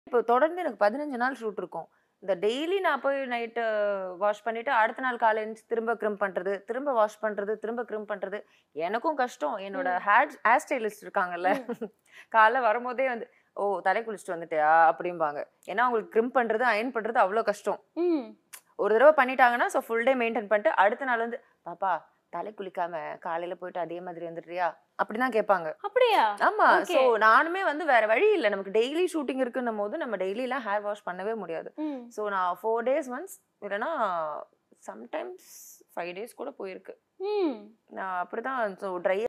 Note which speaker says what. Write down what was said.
Speaker 1: இப்போ தொடர்ந்து எனக்கு பதினஞ்சு நாள் ஷூட் இருக்கும் இந்த டெய்லி நான் போய் நைட்டு வாஷ் பண்ணிட்டு அடுத்த நாள் காலை எழுந்துச்சு திரும்ப க்ரிம் பண்றது திரும்ப வாஷ் பண்றது திரும்ப க்ரிம் பண்றது எனக்கும் கஷ்டம் என்னோட ஹேர் ஹேர் ஸ்டைலிஸ்ட் இருக்காங்கல்ல காலைல வரும்போதே வந்து ஓ தலை குளிச்சுட்டு வந்துட்டியா அப்படிம்பாங்க ஏன்னா அவங்களுக்கு க்ரிம் பண்றது அயன் பண்றது அவ்வளோ கஷ்டம்
Speaker 2: ம்
Speaker 1: ஒரு தடவை பண்ணிட்டாங்கன்னா ஸோ ஃபுல் டே மெயின்டைன் பண்ணிட்டு அடுத்த நாள் வந்து பாப்பா தலை குளிக்காம காலையில போயிட்டு அதே மாதிரி வந்துடுறியா அப்படிதான் கேட்பாங்க
Speaker 2: அப்படியா
Speaker 1: ஆமா
Speaker 2: Okay.
Speaker 1: சோ நானுமே வந்து வேற வழி இல்ல நமக்கு டெய்லி ஷூட்டிங் இருக்குன்னும் போது நம்ம டெய்லி எல்லாம் ஹேர் வாஷ் பண்ணவே முடியாது
Speaker 2: ம்
Speaker 1: சோ நான் ஃபோர் டேஸ் ஒன்ஸ் இல்லைன்னா சம்டைம்ஸ் ஃபைவ் டேஸ் கூட போயிருக்கு
Speaker 2: ம்
Speaker 1: நான் அப்படிதான் ஸோ ட்ரை